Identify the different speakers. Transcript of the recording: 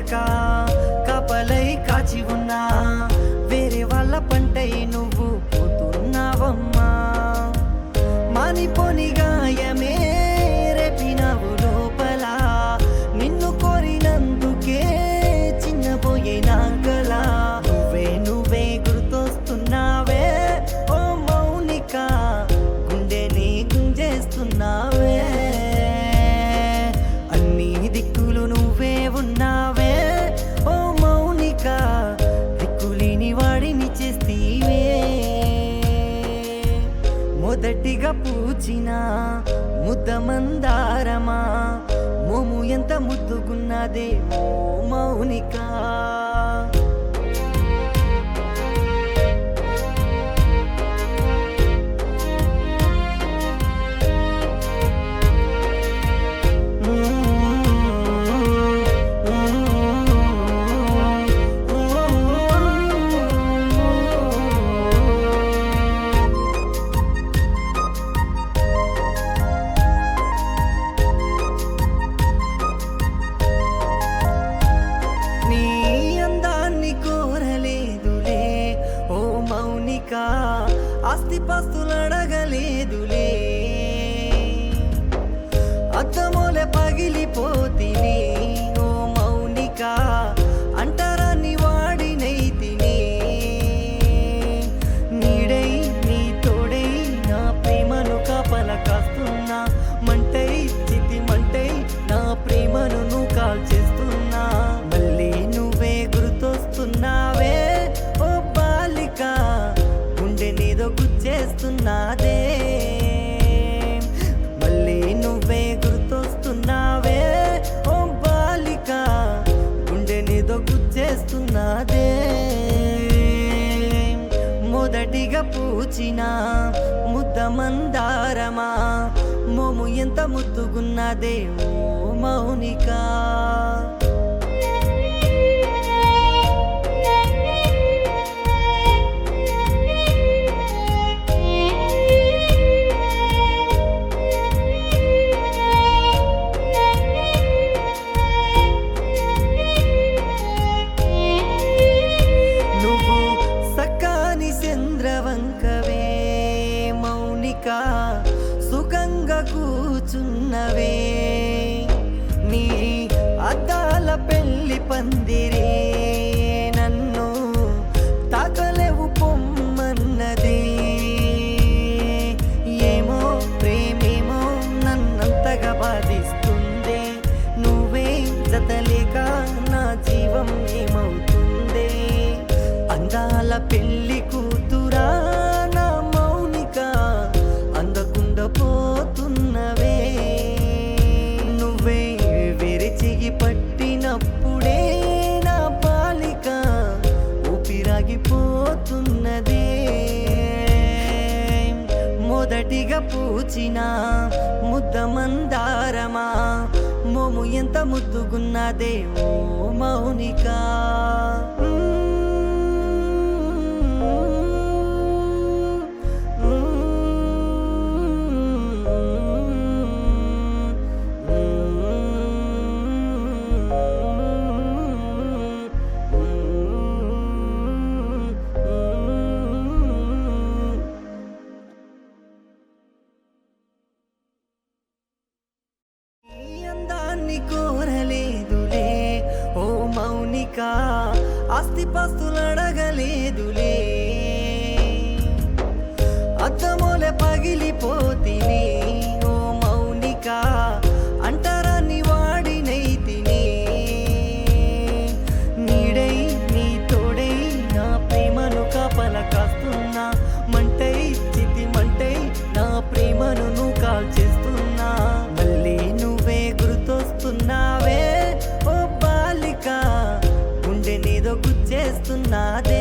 Speaker 1: లేక కపలై కాచి ఉన్నా వేరే వాళ్ళ పంటై నువ్వు పోతున్నావమ్మా మానిపోని గాయమే రేపినవు లోపల నిన్ను కోరినందుకే చిన్నపోయే నాగల నువ్వే నువ్వే గుర్తొస్తున్నావే ఓ మౌనిక గుండెని గుంజేస్తున్నావే అన్ని దిక్కులు నువ్వే ఉన్నావే ఓ మౌనిక దిక్కులేని వాడిని చేస్తీవే మొదటిగా పూచిన ముద్ద మందారమా మోము ఎంత ముద్దుగున్నదే ఓ మౌనిక నీ అందాన్ని కోరలేదులే ఓ మౌనిక ఆస్తిపాస్తులు అడగలేదులే అద్దమోలే పగిలిపోతిని ఓ మౌనిక అంటరాని వాడినైతిని నీడై నీ తోడై నా ప్రేమను కాపల కాస్తున్నా మంటై చితి మంటై నా ప్రేమను నువ్వు కాల్చేస్తున్నా మళ్ళీ నువ్వే గుర్తొస్తున్నావే ఓ బాలిక గుండె నీదో గుచ్చేస్తున్నాదే మళ్ళీ నువ్వే గుర్తొస్తున్నావే ఓ బాలిక గుండె నీదో గుచ్చేస్తున్నాదే మొదటిగా పూచిన ముద్ద మందారమా మోము ఎంత ముద్దుగున్నదే ఓ మౌనిక నువ్వు సక్కాని చంద్రవంకవే మౌనిక సుఖంగా కూచున్నవే నీ అద్దాల పెళ్లి పందిరే నన్ను తాకలేవు పొమ్మన్నదే ఏమో ప్రేమేమో నన్నంతగా బాధిస్తుందే నువ్వే జతలేక నా జీవం ఏమవుతుందే అందాల పెళ్లి కూతురా నా మౌనిక అందకుండా పోతున్నవే నువ్వే విరిచిగి పట్టినప్పుడే నా బాలిక ఊపిరాగిపోతున్నదే మొదటిగా పూచిన ముద్ద మందారమా మోము ఎంత ముద్దుగున్నదే ఓ మౌనిక ఈ అందాన్ని కోరలేదులే ఓ మౌనిక ఆస్తిపాస్తులు అడగలేదులే అద్దమోలే పగిలిపోతిని ఓ మౌనిక అంటరాని వాడినైతిని నీడై నీ తోడై నా ప్రేమను కాపల కాస్తున్నా మంటై చితి మంటై నా ప్రేమను నువ్వు కాల్చేస్తున్నా మళ్ళీ నువ్వే గుర్తొస్తున్నావే ఓ బాలిక గుండె నీదో గుచ్చేస్తున్నాదే